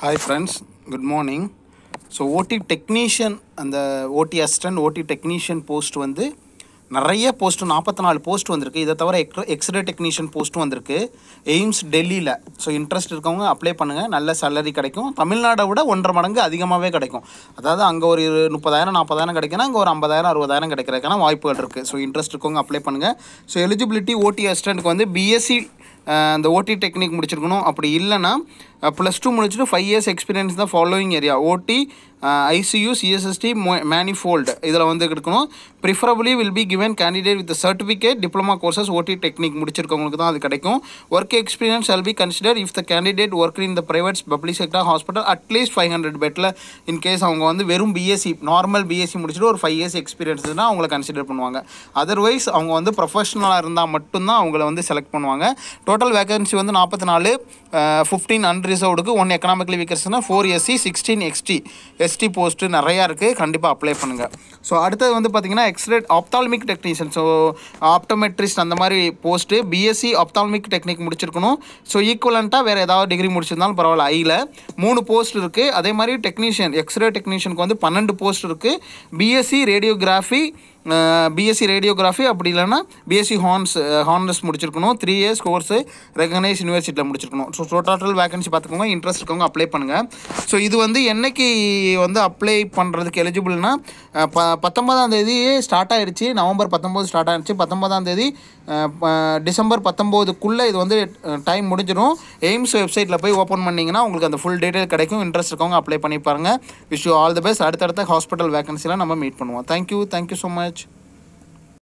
hi friends good morning so OT technician அந்த OT assistant ஓடி technician post வந்து நிறைய போஸ்ட்டு நாற்பத்தி நாலு போஸ்ட் வந்திருக்கு இதை தவிர எக்ஸ்ரே எக்ஸ்ரே டெக்னீஷியன் போஸ்ட்டும் வந்திருக்கு எய்ம்ஸ் டெல்லியில் ஸோ இன்ட்ரெஸ்ட் இருக்கவங்க அப்ளை பண்ணுங்கள் நல்ல சேலரி கிடைக்கும் தமிழ்நாடை விட ஒன்றரை மடங்கு அதிகமாகவே கிடைக்கும் அதாவது அங்கே ஒரு முப்பதாயிரம் நாற்பதாயிரம் கிடைக்குன்னா அங்கே ஒரு ஐம்பதாயிரம் அறுபதாயிரம் கிடைக்கிறதுக்கான வாய்ப்புகள் இருக்குது ஸோ இன்ட்ரெஸ்ட் இருக்கவங்க அப்ளை பண்ணுங்கள் ஸோ எலிஜிபிலிட்டி ஓடி அசிஸ்டண்ட்டுக்கு வந்து பிஎஸ்சி அந்த ஓடி டெக்னிக் முடிச்சிருக்கணும் அப்படி இல்லைன்னா ப்ளஸ் டூ முடிச்சுட்டு ஃபைவ் இயர்ஸ் எக்ஸ்பீரியன்ஸ் தான் following area OT ICU CSSD manifold இதில் வந்து இருக்கணும் preferably will be given candidate with certificate diploma courses OT technique முடிச்சிருக்கவங்களுக்கு தான் அது கிடைக்கும் work experience shall be consider if the candidate work in the private public sector hospital at least five hundred பெட்டில் in case அவங்க வந்து வெறும் பிஎஸ்சி நார்மல் பிஎஸ்சி முடிச்சுட்டு ஒரு ஃபைவ் இயர்ஸ் எக்ஸ்பீரியன்ஸ்னால் அவங்கள கன்சிடர் பண்ணுவாங்க அதர்வைஸ் அவங்க வந்து ப்ரொஃபஷனலாக இருந்தால் மட்டும்தான் அவங்கள வந்து செலக்ட் பண்ணுவாங்க டோட்டல் வேகன்சி வந்து நாற்பத்தி நாலு ஃபிஃப்டீன் அன்ரிசர்வ்டுக்கு ஒன் எக்கனாமிக்கலி வீக்கர்ஸ்னால் ஃபோர் எஸ்சி சிக்ஸ்டீன் எக்ஸ்டி எஸ்டி போஸ்ட்டு நிறையா இருக்குது கண்டிப்பாக அப்ளை பண்ணுங்கள் ஸோ அடுத்தது வந்து பார்த்தீங்கன்னா X-ray ophthalmic technician so optometrist அந்த மாதிரி போஸ்ட்டு பிஎஸ்சி ஆப்தால்மிக் டெக்னிக் முடிச்சிருக்கணும் ஸோ ஈக்குவலண்ட்டாக வேறு ஏதாவது டிகிரி முடிச்சிருந்தாலும் பரவாயில்ல ஐயில் மூணு போஸ்ட் இருக்குது அதே மாதிரி டெக்னீஷியன் எக்ஸ்ரே டெக்னீஷியனுக்கு வந்து பன்னெண்டு போஸ்ட் இருக்குது பிஎஸ்சி ரேடியோகிராஃபி பிஎஸ்சி ரேடியோகிராஃபி அப்படி இல்லைன்னா பிஎஸ்சி ஹார்ன்ஸ் ஹார்னஸ் முடிச்சிருக்கணும் த்ரீ இயர்ஸ் கோர்ஸு ரெகனைஸ் யூனிவர்சிட்டியில் முடிச்சிருக்கணும் ஸோ டோட்டல் வேகன்சி பார்த்துக்கோங்க இன்ட்ரெஸ்ட் இருக்கவங்க அப்ளை பண்ணுங்கள் ஸோ இது வந்து என்னைக்கு வந்து அப்ளை பண்ணுறதுக்கு எலிஜிபிள்னா ப பத்தொன்பதாம் தேதி ஸ்டார்ட் ஆயிடுச்சு நவம்பர் பத்தொம்போது ஸ்டார்ட் ஆயிடுச்சு பத்தொன்பதாம் தேதி அஹ், ப- டிசம்பர் பத்தொம்போதுக்குள்ளே இது வந்து டைம் முடிஞ்சிடும் எய்ம்ஸ் வெப்சைட்டில் போய் ஓப்பன் பண்ணிங்கன்னா உங்களுக்கு அந்த ஃபுல் டீட்டெயில் கிடைக்கும் இன்ட்ரெஸ்ட் இருக்கவங்க அப்ளை பண்ணி பாருங்கள் wish you all the best அடுத்தடுத்த ஹாஸ்பிட்டல் வேகன்சிலாம் நம்ம மீட் பண்ணுவோம் தேங்க்யூ தேங்க்யூ ஸோ மச்